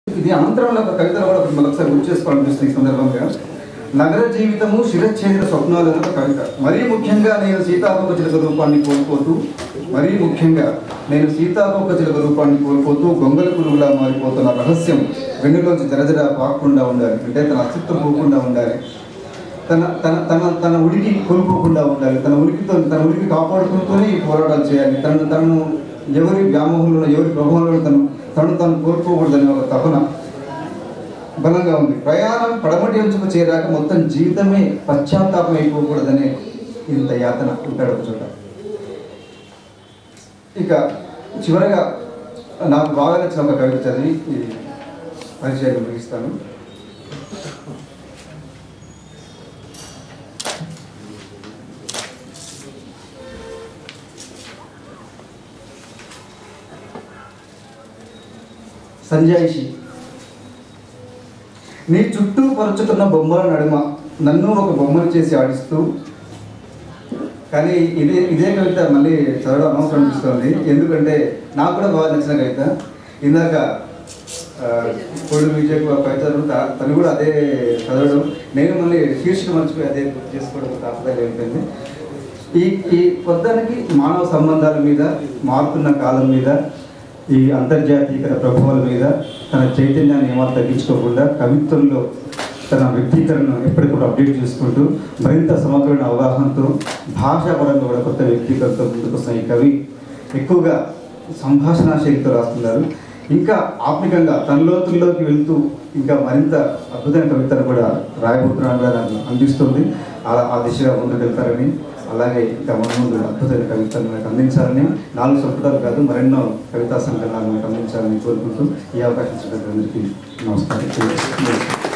ఇది అనంతరంలో ఒక కవితలో కూడా మరొకసారి గుర్తు చేసుకోవాలనిపిస్తుంది ఈ సందర్భంగా నగర జీవితము శిరచ్ఛేదిన స్వప్నాలు అనే ఒక కవిత మరీ ముఖ్యంగా నేను సీతాకోక చిలుక రూపాన్ని కోల్పోతూ మరీ ముఖ్యంగా నేను సీతాకోక చిలుక రూపాన్ని కోల్పోతూ గొంగల పురుగులా మారిపోతున్న రహస్యం వెన్నులోంచి జరజర పాకుండా ఉండాలి అంటే తన అస్తిత్వం పోకుండా ఉండాలి తన తన తన తన ఉనికి కోల్పోకుండా ఉండాలి తన ఉనికితో తన ఉనికి కాపాడుకుంటూనే ఈ పోరాటాలు చేయాలి తనను తనను ఎవరి వ్యామోహంలో ఎవరి ప్రభావంలో తను తను తను కోల్పోకూడదనే ఒక తపన బలంగా ఉంది ప్రయాణం పడమటి అంచుకు చేరాక మొత్తం జీవితమే పశ్చాత్తాపం అయిపోకూడదనే ఇంత యాతన ఉంటాడు ఒక చోట ఇక చివరగా నాకు బాగా నచ్చిన ఒక కవిత చదివి ఈ పరిచయం ముగిస్తాను సంజాయిషి నీ చుట్టూ పరుచుతున్న బొమ్మల నడుమ నన్ను ఒక బొమ్మను చేసి ఆడిస్తూ కానీ ఇదే ఇదే కవిత మళ్ళీ చదవడం అనవసరం అనిపిస్తుంది ఎందుకంటే నాకు కూడా బాగా నచ్చిన కవిత ఇందాక ఆ, పొడి విజయ్ కవిత చదువుతా తను కూడా అదే చదవడం నేను మళ్ళీ శీర్షిక మర్చిపోయి అదే గుర్తు చేసుకోవడం తాపత్రయం అయిపోయింది ఈ ఈ కొద్దానికి మానవ సంబంధాల మీద మారుతున్న కాలం మీద ఈ అంతర్జాతీయకర ప్రభావాల మీద తన చైతన్యాన్ని ఏమాత్రం తగ్గించుకోకుండా కవిత్వంలో తన వ్యక్తీకరణను ఎప్పటికప్పుడు అప్డేట్ చేసుకుంటూ మరింత సమగ్రమైన అవగాహనతో భాషాపరంగా కూడా కొత్త వ్యక్తీకరణతో ముందుకు వస్తున్న ఈ కవి ఎక్కువగా సంభాషణ శైలితో రాస్తున్నారు ఇంకా ఆత్మికంగా తన లోతుల్లోకి వెళ్తూ ఇంకా మరింత అద్భుతమైన కవితను కూడా రాయబోతున్నాను నాకు అనిపిస్తుంది అలా ఆ దిశగా ముందుకు వెళ్తారని అలాగే ఇంకా మన ముందు అద్భుతమైన కవితలు మనకు అందించాలని నాలుగు సంపుటాలు కాదు మరెన్నో కవితా సంకలనాలు మనకు అందించాలని కోరుకుంటూ ఈ అవకాశం ఇచ్చినందుకు అందరికీ నమస్కారం